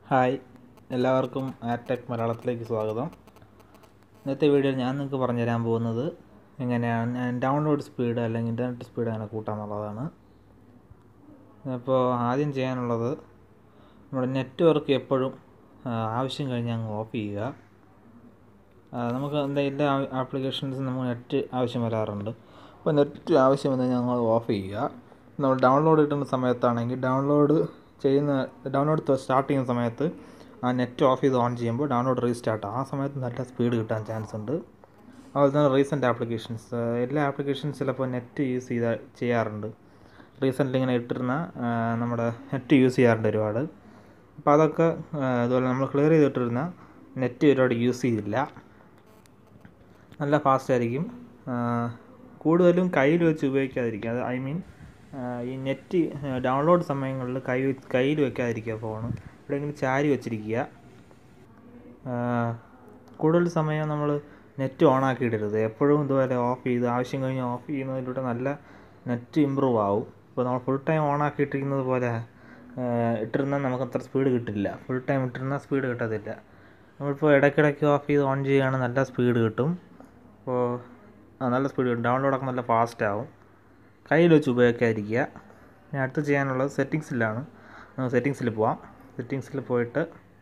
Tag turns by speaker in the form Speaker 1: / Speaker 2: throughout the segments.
Speaker 1: hi എല്ലാവർക്കും ആർടെക് മലയാളത്തിലേക്ക് സ്വാഗതം ഇന്നത്തെ വീഡിയോയിൽ ഞാൻ നിങ്ങൾക്ക് പറഞ്ഞു തരാൻ പോകുന്നത് എങ്ങനെയാണ് ഞാൻ ഡൗൺലോഡ് സ്പീഡ് അല്ലെങ്കിൽ ഇൻ്റർനെറ്റ് സ്പീഡ് എങ്ങനെ കൂട്ടാമെന്നുള്ളതാണ് അപ്പോൾ ആദ്യം ചെയ്യാനുള്ളത് നമ്മുടെ നെറ്റ്വർക്ക് എപ്പോഴും ആ, ആവശ്യം കഴിഞ്ഞ് അങ്ങ് ഓഫ് ചെയ്യുക ആ, നമുക്ക് എന്താ എല്ലാ ആപ്ലിക്കേഷൻസും നമുക്ക് നെറ്റ് ആവശ്യം വരാറുണ്ട് അപ്പോൾ നെറ്റ് ആവശ്യം വന്നാൽ ഞങ്ങൾ ഓഫ് ചെയ്യുക നമ്മൾ ഡൗൺലോഡ് കിട്ടുന്ന സമയത്താണെങ്കിൽ ഡൗൺലോഡ് ചെയ്യുന്ന ഡൗൺലോഡ് സ്റ്റാർട്ട് ചെയ്യുന്ന സമയത്ത് ആ നെറ്റ് ഓഫ് ചെയ്ത് ഓൺ ചെയ്യുമ്പോൾ ഡൗൺലോഡ് റീസ്റ്റാർട്ട് ആ സമയത്ത് നല്ല സ്പീഡ് കിട്ടാൻ ചാൻസ് ഉണ്ട് അതുപോലെ തന്നെ റീസെൻ്റ് ആപ്ലിക്കേഷൻസ് എല്ലാ ആപ്ലിക്കേഷൻസ് ചിലപ്പോൾ നെറ്റ് യൂസ് ചെയ്ത ചെയ്യാറുണ്ട് റീസെൻ്റ്ലി ഇങ്ങനെ ഇട്ടിരുന്ന ആ, നമ്മുടെ നെറ്റ് യൂസ് ചെയ്യാറുണ്ട് ഒരുപാട് അപ്പോൾ അതൊക്കെ ആ, അതുപോലെ നമ്മൾ ക്ലിയർ ചെയ്തിട്ടിരുന്ന നെറ്റ് ഒരുപാട് യൂസ് ചെയ്തില്ല നല്ല ഫാസ്റ്റ് ആയിരിക്കും ആ, കൂടുതലും കയ്യിൽ വെച്ച് ഉപയോഗിക്കാതിരിക്കുക അത് ഐ മീൻ ഈ നെറ്റ് ഡൗൺലോഡ് സമയങ്ങളിൽ കൈ കയ്യിൽ വെക്കാതിരിക്കുക ഫോൺ എവിടെയെങ്കിലും ചാരി വെച്ചിരിക്കുക ആ, കൂടുതൽ സമയം നമ്മൾ നെറ്റ് ഓൺ ആക്കിയിടരുത് എപ്പോഴും ഇതുപോലെ ഓഫ് ചെയ്ത് ആവശ്യം കഴിഞ്ഞ് ഓഫ് ചെയ്യുന്നതിലൂടെ നല്ല നെറ്റ് ഇമ്പ്രൂവ് ആവും ഇപ്പോൾ നമ്മൾ ഫുൾ ടൈം ഓൺ ആക്കിയിട്ടിരിക്കുന്നത് പോലെ ആ, ഇട്ടിരുന്നാൽ നമുക്ക് അത്ര സ്പീഡ് കിട്ടില്ല ഫുൾ ടൈം ഇട്ടിരുന്നാൽ സ്പീഡ് കിട്ടത്തില്ല നമ്മളിപ്പോൾ ഇടയ്ക്കിടയ്ക്ക് ഓഫ് ചെയ്ത് ഓൺ ചെയ്യുകയാണെങ്കിൽ നല്ല സ്പീഡ് കിട്ടും അപ്പോൾ ആ നല്ല സ്പീഡ് കിട്ടും ഡൗൺലോഡൊക്കെ നല്ല ഫാസ്റ്റ് ആവും കയ്യിൽ വെച്ച് ഉപയോഗിക്കാതിരിക്കുക ഇനി അടുത്ത് ചെയ്യാനുള്ളത് സെറ്റിങ്സിലാണ് നമുക്ക് സെറ്റിങ്സിൽ പോവാം സെറ്റിങ്സിൽ പോയിട്ട്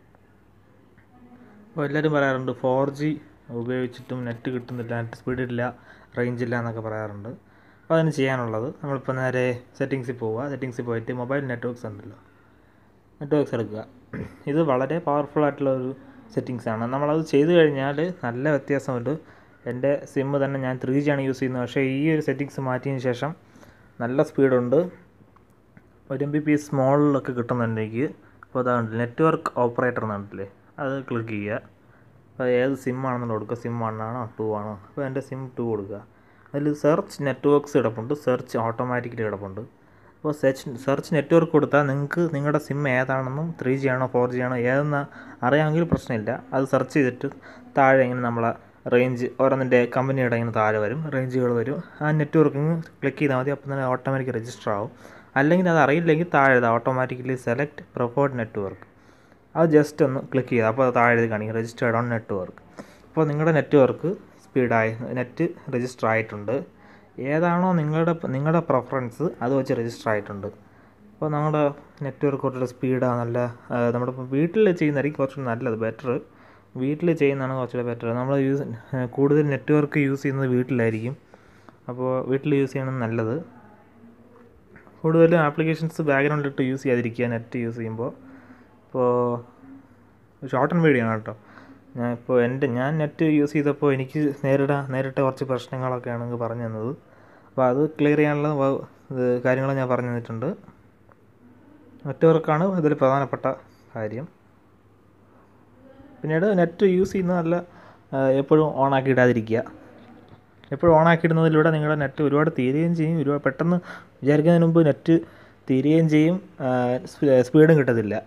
Speaker 1: അപ്പോൾ എല്ലാവരും പറയാറുണ്ട് ഫോർ ജി ഉപയോഗിച്ചിട്ടും നെറ്റ് കിട്ടുന്നില്ല നെറ്റ് സ്പീഡില്ല റേഞ്ച് ഇല്ല എന്നൊക്കെ പറയാറുണ്ട് അപ്പോൾ അതിന് ചെയ്യാനുള്ളത് നമ്മളിപ്പോൾ നേരെ സെറ്റിങ്സിൽ പോവുക സെറ്റിങ്സിൽ പോയിട്ട് മൊബൈൽ നെറ്റ്വർക്ക്സ് ഉണ്ടല്ലോ നെറ്റ്വർക്ക്സ് എടുക്കുക ഇത് വളരെ പവർഫുൾ ആയിട്ടുള്ള ഒരു സെറ്റിങ്സ് ആണ് നമ്മളത് ചെയ്തു കഴിഞ്ഞാൽ നല്ല വ്യത്യാസമുണ്ട് എൻ്റെ സിം തന്നെ ഞാൻ ത്രീ ജി ആണ് യൂസ് ചെയ്യുന്നത് പക്ഷേ ഈ ഒരു സെറ്റിങ്സ് മാറ്റിയതിന് ശേഷം നല്ല സ്പീഡുണ്ട് ഒരു എം ബി പി സ്മോളിലൊക്കെ കിട്ടുന്നുണ്ട് എനിക്ക് അപ്പോൾ അതാണ് നെറ്റ്വർക്ക് ഓപ്പറേറ്റർ എന്നുണ്ടല്ലേ അത് ക്ലിക്ക് ചെയ്യുക അപ്പോൾ ഏത് സിം ആണെന്നുള്ള കൊടുക്കുക സിം വൺ ആണോ ടു ആണോ അപ്പോൾ എൻ്റെ സിം ടു കൊടുക്കുക അതിൽ സെർച്ച് നെറ്റ്വർക്ക്സ് കിടപ്പുണ്ട് സെർച്ച് ഓട്ടോമാറ്റിക്കലി കിടപ്പുണ്ട് അപ്പോൾ സെർച്ച് സെർച്ച് നെറ്റ്വർക്ക് കൊടുത്താൽ നിങ്ങൾക്ക് നിങ്ങളുടെ സിം ഏതാണെന്നും ത്രീ ജി ആണോ ഫോർ ജി ആണോ ഏതെന്ന് അറിയാമെങ്കിൽ പ്രശ്നമില്ല അത് സെർച്ച് ചെയ്തിട്ട് താഴെ ഇങ്ങനെ നമ്മളെ റേഞ്ച് ഓരോന്നിൻ്റെ കമ്പനിയുടെ ഇങ്ങനെ താഴെ വരും റേഞ്ചുകൾ വരും ആ നെറ്റ്വർക്കിങ് ക്ലിക്ക് ചെയ്താൽ മതി അപ്പോൾ തന്നെ ഓട്ടോമാറ്റിക് രജിസ്റ്റർ ആവും അല്ലെങ്കിൽ അത് അറിയില്ലെങ്കിൽ താഴെ ഓട്ടോമാറ്റിക്കലി സെലക്ട് പ്രിഫേർഡ് നെറ്റ്വർക്ക് അത് ജസ്റ്റ് ഒന്ന് ക്ലിക്ക് ചെയ്യുക അപ്പോൾ അത് താഴെ എഴുതി കാണിക്കും രജിസ്റ്റേർഡ് ഓൺ നെറ്റ്വർക്ക് അപ്പോൾ നിങ്ങളുടെ നെറ്റ്വർക്ക് സ്പീഡായി നെറ്റ് രജിസ്റ്റർ ആയിട്ടുണ്ട് ഏതാണോ നിങ്ങളുടെ നിങ്ങളുടെ പ്രിഫറൻസ് അത് വെച്ച് രജിസ്റ്റർ ആയിട്ടുണ്ട് അപ്പോൾ നമ്മുടെ നെറ്റ്വർക്ക് കുറച്ചുകൂടെ സ്പീഡാണ് നല്ല ആ, നമ്മുടെ ഇപ്പോൾ വീട്ടിൽ ചെയ്യുന്നതായിരിക്കും കുറച്ചുകൂടി നല്ലത് ബെറ്റർ വീട്ടിൽ ചെയ്യുന്നതാണ് കുറച്ചുകൂടെ ബെറ്റർ നമ്മൾ യൂസ് കൂടുതൽ നെറ്റ്വർക്ക് യൂസ് ചെയ്യുന്നത് വീട്ടിലായിരിക്കും അപ്പോൾ വീട്ടിൽ യൂസ് ചെയ്യണം നല്ലത് കൂടുതലും ആപ്ലിക്കേഷൻസ് ബാക്ക്ഗ്രൗണ്ടിലിട്ട് യൂസ് ചെയ്യാതിരിക്കുക നെറ്റ് യൂസ് ചെയ്യുമ്പോൾ ഇപ്പോൾ ഷോർട്ട് ആൻഡ് വീഡിയോ ആണ് കേട്ടോ ഞാൻ ഇപ്പോൾ എൻ്റെ ഞാൻ നെറ്റ് യൂസ് ചെയ്തപ്പോൾ എനിക്ക് നേരിടാൻ നേരിട്ട കുറച്ച് പ്രശ്നങ്ങളൊക്കെയാണ് നിങ്ങൾക്ക് പറഞ്ഞു തന്നത് അപ്പോൾ അത് ക്ലിയർ ചെയ്യാനുള്ള വ- ഇത് കാര്യങ്ങൾ ഞാൻ പറഞ്ഞു തന്നിട്ടുണ്ട് നെറ്റ്വർക്കാണ് ഇതിൽ പ്രധാനപ്പെട്ട കാര്യം പിന്നീട് നെറ്റ് യൂസ് ചെയ്യുന്നത് നല്ല ആ, എപ്പോഴും ഓൺ ആക്കി ഇടാതിരിക്കുക എപ്പോഴും ഓൺ ആക്കി ഇടുന്നതിലൂടെ നിങ്ങളുടെ നെറ്റ് ഒരുപാട് തീരുകയും ചെയ്യും ഒരുപാട് പെട്ടെന്ന് വിചാരിക്കുന്നതിന് മുമ്പ് നെറ്റ് തീരുകയും ചെയ്യും ആ, സ്പീ- സ്പീഡും കിട്ടത്തില്ല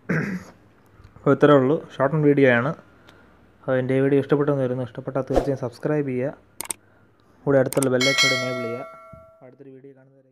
Speaker 1: അപ്പോൾ ഇത്രേ ഉള്ളൂ ഷോർട്ട് ആൻഡ് വീഡിയോ ആണ് അപ്പോൾ എൻ്റെ വീഡിയോ ഇഷ്ടപ്പെട്ടെന്ന് വരുന്നു ഇഷ്ടപ്പെട്ടാൽ തീർച്ചയായും സബ്സ്ക്രൈബ് ചെയ്യുക കൂടെ അടുത്തുള്ള ബെല്ലൈക്കോട് എനേബിൾ ചെയ്യുക അടുത്തൊരു വീഡിയോ കാണുന്നത്